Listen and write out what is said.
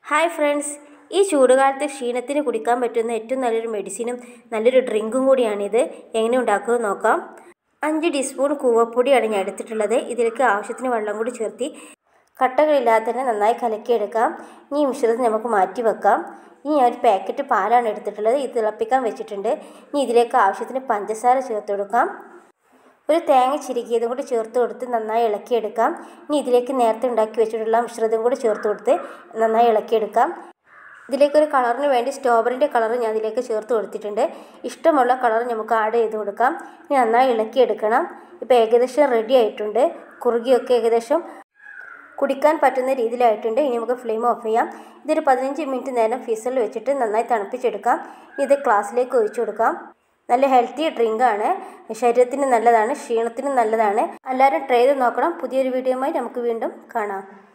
hi friends ഈ ചൂടുകാലത്ത് ക്ഷീണത്തിന് കുടിക്കാൻ പറ്റുന്ന ഏറ്റവും നല്ലൊരു മെഡിസിനും നല്ലൊരു ഡ്രിങ്കും കൂടിയാണിത് എങ്ങനെ ഉണ്ടാക്കുമെന്ന് നോക്കാം അഞ്ച് ടീസ്പൂൺ കൂവപ്പൊടിയാണ് ഞാൻ എടുത്തിട്ടുള്ളത് ഇതിലേക്ക് ആവശ്യത്തിന് വെള്ളം കൂടി ചേർത്തി കട്ടകളില്ലാതെ തന്നെ നന്നായി കലക്കിയെടുക്കാം ഇനി ഈ മിശ്രിതം നമുക്ക് മാറ്റി വെക്കാം ഇനി ഞാൻ ഒരു പാക്കറ്റ് പാലാണ് എടുത്തിട്ടുള്ളത് ഇത് തിളപ്പിക്കാൻ വെച്ചിട്ടുണ്ട് ഇനി ഇതിലേക്ക് ആവശ്യത്തിന് പഞ്ചസാര ചേർത്ത് കൊടുക്കാം ഒരു തേങ്ങ ചിരുകിയതും കൂടി ചേർത്ത് കൊടുത്ത് നന്നായി ഇളക്കിയെടുക്കാം ഇനി ഇതിലേക്ക് നേരത്തെ ഉണ്ടാക്കി വെച്ചിട്ടുള്ള മിശ്രിതം കൂടി ചേർത്ത് കൊടുത്ത് നന്നായി ഇളക്കിയെടുക്കാം ഇതിലേക്ക് ഒരു കളറിന് വേണ്ടി സ്ട്രോബറിൻ്റെ കളർ ഞാൻ ഇതിലേക്ക് ചേർത്ത് കൊടുത്തിട്ടുണ്ട് ഇഷ്ടമുള്ള കളർ നമുക്ക് ആഡ് ചെയ്ത് കൊടുക്കാം ഇനി നന്നായി ഇളക്കിയെടുക്കണം ഇപ്പോൾ ഏകദേശം റെഡി ആയിട്ടുണ്ട് കുറുകിയൊക്കെ ഏകദേശം കുടിക്കാൻ പറ്റുന്ന രീതിയിലായിട്ടുണ്ട് ഇനി നമുക്ക് ഫ്ലെയിം ഓഫ് ചെയ്യാം ഇതൊരു പതിനഞ്ച് മിനിറ്റ് നേരം ഫീസറിൽ വെച്ചിട്ട് നന്നായി തണുപ്പിച്ചെടുക്കാം ഇത് ഗ്ലാസ്സിലേക്ക് ഒഴിച്ചു കൊടുക്കാം നല്ല ഹെൽത്തി ഡ്രിങ്കാണ് ശരീരത്തിന് നല്ലതാണ് ക്ഷീണത്തിനും നല്ലതാണ് എല്ലാവരും ട്രൈ ചെയ്ത് നോക്കണം പുതിയൊരു വീഡിയോയുമായി നമുക്ക് വീണ്ടും കാണാം